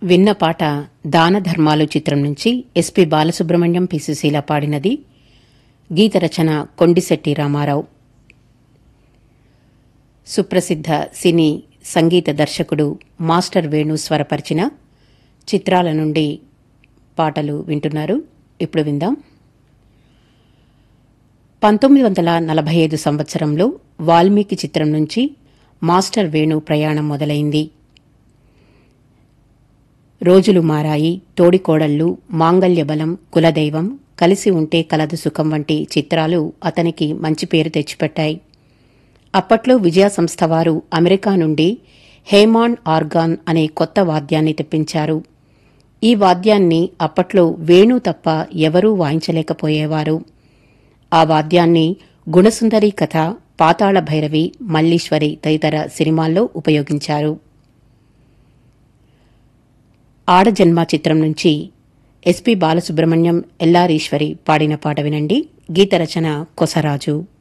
విన్న పాట దాన ధర్మాలు చిత్రం నుంచి ఎస్పి బాలసుబ్రహ్మణ్యం పి సుశీల పాడినది గీత రచన కొండిశెట్టి రామారావు సుప్రసిద్ధ సినీ సంగీత దర్శకుడు మాస్టర్ వేణు స్వరపరిచిన చిత్రాల నుండి పాటలు వింటున్నారు ఇప్పుడు విందాం పంతొమ్మిది వందల నలభై ఐదు సంవత్సరంలో వాల్మీకి చిత్రం నుంచి మాస్టర్ వేణు ప్రయాణం మొదలైంది రోజులు మారాయి తోడికోడళ్ళు మాంగల్య బలం కులదైవం కలిసి ఉంటే కలదు సుఖం వంటి చిత్రాలు అతనికి మంచి పేరు తెచ్చిపెట్టాయి అప్పట్లో విజయ సంస్థ వారు అమెరికా నుండి హేమాన్ ఆర్గాన్ అనే కొత్త వాద్యాన్ని తెప్పించారు ఈ వాద్యాన్ని అప్పట్లో వేణు తప్ప ఎవరూ వాయించలేకపోయేవారు ఆ వాద్యాన్ని గుణసుందరి కథ పాతాళ భైరవి మల్లీశ్వరి తదితర సినిమాల్లో ఉపయోగించారు ఆడజన్మ చిత్రం నుంచి ఎస్పి బాలసుబ్రహ్మణ్యం ఎల్లారీశ్వరి పాడిన పాట వినండి గీత రచన కొసరాజు